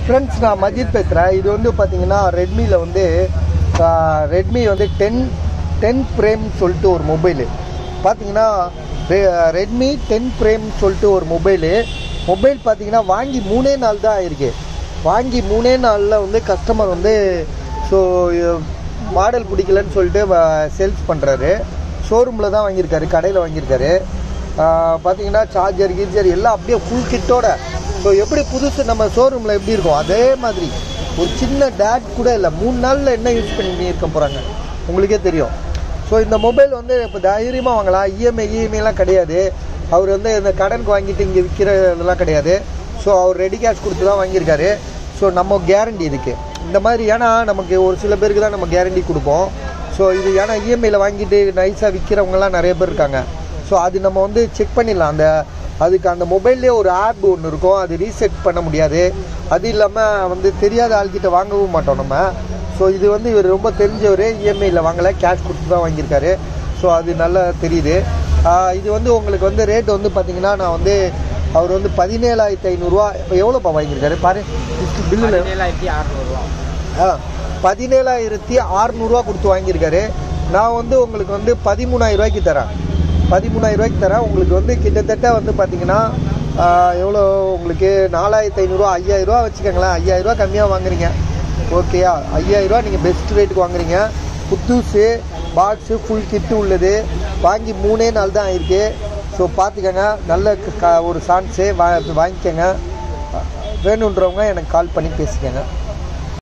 friends நான் மஜித் பேசுகிறேன் இது வந்து பார்த்தீங்கன்னா ரெட்மியில் வந்து ரெட்மி வந்து டென் டென் ப்ரேம் சொல்லிட்டு ஒரு மொபைலு பார்த்தீங்கன்னா ரெட்மி டென் ப்ரேம் சொல்லிட்டு ஒரு மொபைலு மொபைல் பார்த்தீங்கன்னா வாங்கி மூணே நாள் தான் ஆயிருக்கு வாங்கி மூணே நாளில் வந்து கஸ்டமர் வந்து ஸோ மாடல் பிடிக்கலன்னு சொல்லிட்டு சேல்ஸ் பண்ணுறாரு ஷோரூமில் தான் வாங்கியிருக்காரு கடையில் வாங்கியிருக்காரு ஆஹ் பார்த்தீங்கன்னா சார்ஜர் கீர்ஜர் எல்லாம் அப்படியே ஃபுல் கிட்டோட ஸோ எப்படி புதுசு நம்ம ஷோரூமில் எப்படி இருக்கும் அதே மாதிரி ஒரு சின்ன டேட் கூட இல்லை மூணு நாளில் என்ன யூஸ் பண்ணி இருக்க போகிறாங்க உங்களுக்கே தெரியும் ஸோ இந்த மொபைல் வந்து இப்போ தைரியமாக வாங்கலாம் இஎம்ஐ இஎம்ஐலாம் கிடையாது அவர் வந்து இந்த கடனுக்கு வாங்கிட்டு இங்கே விற்கிற இதெல்லாம் கிடையாது ஸோ அவர் ரெடி கேஷ் கொடுத்து தான் வாங்கியிருக்காரு ஸோ நம்ம கேரண்டி இதுக்கு இந்த மாதிரி ஏன்னா நமக்கு ஒரு சில பேருக்கு தான் நம்ம கேரண்டி கொடுப்போம் ஸோ இது ஏன்னா இஎம்ஐயில் வாங்கிட்டு நைஸாக விற்கிறவங்கலாம் நிறைய பேர் இருக்காங்க ஸோ அது நம்ம வந்து செக் பண்ணிடலாம் அந்த அதுக்கு அந்த மொபைல்லே ஒரு ஆப் ஒன்று இருக்கும் அது ரீசெட் பண்ண முடியாது அது இல்லாமல் வந்து தெரியாத ஆள்கிட்ட வாங்கவும் மாட்டோம் நம்ம ஸோ இது வந்து இவர் ரொம்ப தெரிஞ்சவர் இஎம்ஐயில் வாங்கலை கேஷ் கொடுத்து தான் வாங்கியிருக்காரு ஸோ அது நல்லா தெரியுது ஆஹ் இது வந்து உங்களுக்கு வந்து ரேட் வந்து பார்த்தீங்கன்னா நான் வந்து அவர் வந்து பதினேழாயிரத்தி ஐநூறுரூவா இப்போ எவ்வளோப்பா வாங்கியிருக்காரு பாரு பில்லில் பதினேழாயிரத்தி அறநூறுவா ஆ பதினேழாயிரத்தி அறநூறுவா கொடுத்து வாங்கியிருக்காரு நான் வந்து உங்களுக்கு வந்து பதிமூணாயிரம் ரூபாய்க்கு தரேன் பதிமூணாயிரம் ரூபாய்க்கு தரேன் உங்களுக்கு வந்து கிட்டத்தட்ட வந்து பார்த்தீங்கன்னா ஆ, எவ்வளோ உங்களுக்கு நாலாயிரத்தி ஐநூறுரூவா ஐயாயிரரூவா வச்சுக்கோங்களேன் ஐயாயிரரூவா கம்மியாக வாங்குறீங்க ஓகேயா ஐயாயிரரூவா நீங்கள் பெஸ்ட் ரேட்டுக்கு வாங்குறீங்க புதுசு பாக்ஸு ஃபுல் கிட்டு உள்ளது வாங்கி மூணே நாள் தான் ஆயிருக்கு ஸோ பார்த்துக்கோங்க நல்ல க- ஒரு சான்ஸு வா வாங்கிக்கோங்க வேணுன்றவங்க எனக்கு கால் பண்ணி பேசிக்கோங்க